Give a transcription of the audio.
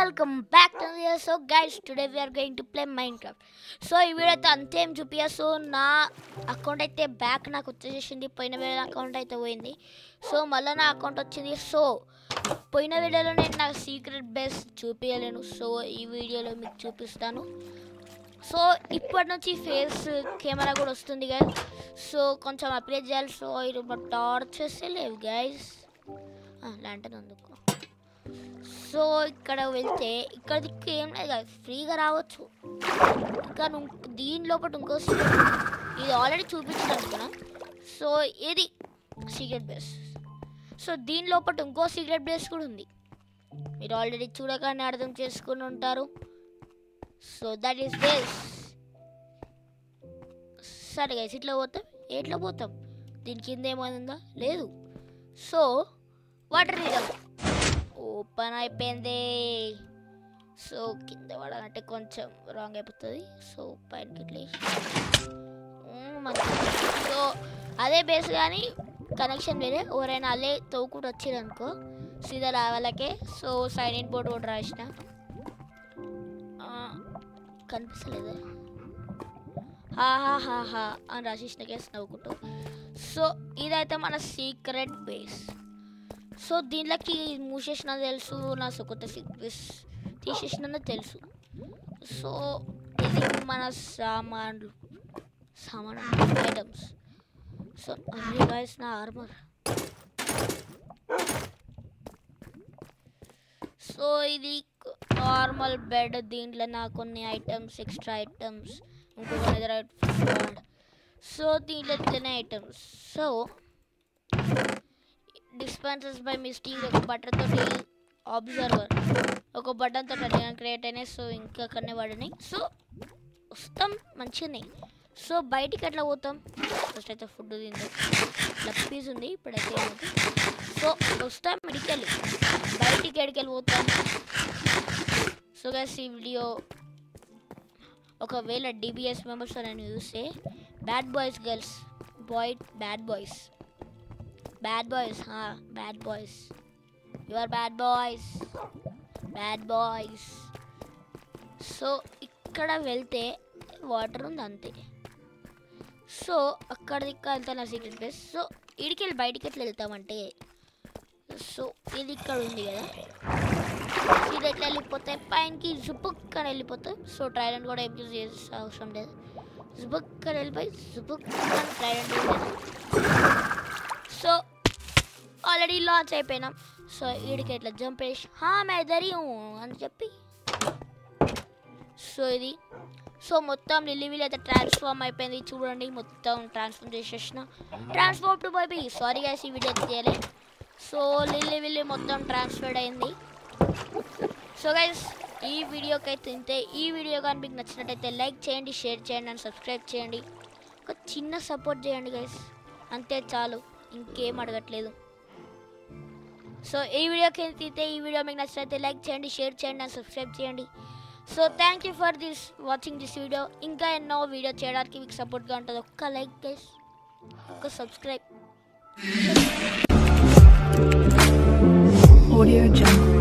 Welcome back to so guys today we're going to play Minecraft so ఈ video అయితే అంతేం చూపియా so నా అకౌంట్ అయితే బ్యాక్ నాకు వచ్చేసేసింది పోయిన వీడియో అకౌంట్ అయితే పోయింది సో మళ్ళీ నా అకౌంట్ వచ్చింది సో పోయిన వీడియోలో నేను నా సీక్రెట్ బేస్ చూపించలేను సో ఈ వీడియోలో మీకు చూపిస్తాను సో ఇప్పటి నుంచి ఫేస్ కెమెరా కూడా వస్తుంది గైస్ సో కొంచెం అప్లై చేయాలి సో ఇది టార్చ్ చేస్తే లేవు గైస్ లాంటన్ అందుకో సో ఇక్కడ వెళ్తే ఇక్కడ దిక్కు ఏం లేదు కదా ఫ్రీగా రావచ్చు ఇంకా నువ్వు దీని లోపల ఇంకో secret. ఇది ఆల్రెడీ చూపించాను అనుకున్నా సో ఇది సీక్రెట్ బేస్ సో దీని లోపల ఇంకో సీక్రెట్ బేస్ కూడా ఉంది మీరు ఆల్రెడీ చూడగానే అర్థం చేసుకుని ఉంటారు సో దట్ ఈస్ బేస్ సరే గైస్ ఇట్లా పోతాం ఎట్లా పోతాం దీని కింద ఏమైందా లేదు సో వాటర్ తీద్దాం ఓపెన్ అయిపోయింది సో కింద పడాలంటే కొంచెం రాంగ్ అయిపోతుంది సో పైనకి ఇట్లా వేసి. మ్మ్, మంచిది సో అదే బేస్ కానీ కనెక్షన్ వేరే ఎవరైనా అదే తవ్వుకుంటూ వచ్చారు అనుకో సీదా వాళ్ళకే సో సైన్ ఇన్ బోర్డు కూడా రాసిన ఆ, కనిపిస్తలేదా హాహాహాహా అని రాసేసిన కేసు నవ్వుకుంటూ సో ఇదైతే మన సీక్రెట్ బేస్ సో దీనిలోకి మూసేసిన తెలుసు నా కొత్త సీక్రెట్స్ తీసేసిన తెలుసు సో ఇది మన సామాన్లు సామాన్ ఐటమ్స్ సో అన్ని గాయస్ నా ఆర్మర్ సో ఇది నార్మల్ బెడ్ దీంట్లో నా కొన్ని ఐటమ్స్ ఎక్స్ట్రా ఐటమ్స్ ఇంకొక ఎదురు సో దీంట్లో ఇట్లనే ఐటమ్స్ సో డిస్పెన్సర్స్ బై మిస్టింగ్ ఒక బటన్ తోటి అబ్జర్వర్ ఒక బటన్ తోటి క్రియేట్ అయినాయి సో ఇంకా అక్కడనే పడినాయి సో వస్తాం మంచిగానే సో బయటికి ఎట్లా పోతాం ఫస్ట్ అయితే ఫుడ్ తిందాం లప్పీస్ ఉంది ఇప్పుడైతే ఏముంది సో వస్తాం మెడికెళ్ళి బయటికి ఎడికెళ్ళి పోతాం సో గైస్ ఈ వీడియో ఒకవేళ డిబిఎస్ మెంబర్స్ నేను చూస్తే bad boys girls boy bad boys bad boys bad boys you are bad boys bad boys so ఇక్కడ వెళ్తే వాటర్ ఉంది అంతే సో అక్కడ దిక్క వెళ్తా నా సీక్రెట్ ప్లేస్ సో ఇడికి వెళ్ళి బయటికి ఎట్లా వెళ్తామంటే సో ఇది ఇక్కడ ఉంది కదా ఇది ఎట్లా వెళ్ళిపోతే పైనకి జుబుక్ అని వెళ్ళిపోతాయి సో ట్రైడెంట్ కూడా ఏం యూజ్ చేసే అవసరం లేదు జుబుక్ అని వెళ్ళిపోయి జుబుక్ అని ట్రైడెంట్ సో ఆల్రెడీ లాంచ్ అయిపోయినాం సో వీడికి ఇట్లా జంప్ వేసి హా మే దరి అని చెప్పి సో ఇది సో మొత్తం లిల్లీ వీల్ అయితే ట్రాన్స్ఫార్మ్ అయిపోయింది చూడండి మొత్తం ట్రాన్స్ఫార్మ్ చేసేసిన ట్రాన్స్ఫార్మ్ టు బైబీ సారీ గైస్ ఈ వీడియో తీయలే సో లిల్లీ విల్లి మొత్తం ట్రాన్స్ఫర్డ్ అయింది సో గైస్ ఈ వీడియోకి అయితే ఇంతే ఈ వీడియో కానీ మీకు నచ్చినట్టయితే లైక్ చేయండి షేర్ చేయండి అండ్ సబ్స్క్రైబ్ చేయండి ఒక చిన్న సపోర్ట్ చేయండి గైస్ అంతే చాలు ఇంకేం అడగట్లేదు సో ఈ వీడియోకి అయితే ఈ వీడియో మీకు నచ్చినట్లయితే లైక్ చేయండి షేర్ చేయండి అండ్ సబ్స్క్రైబ్ చేయండి so thank you for this watching this video ఇంకా ఎన్నో వీడియో చేయడానికి మీకు సపోర్ట్గా ఉంటుంది ఒక్క లైక్ గైస్ ఒక్క సబ్స్క్రైబ్ Audio Jungle.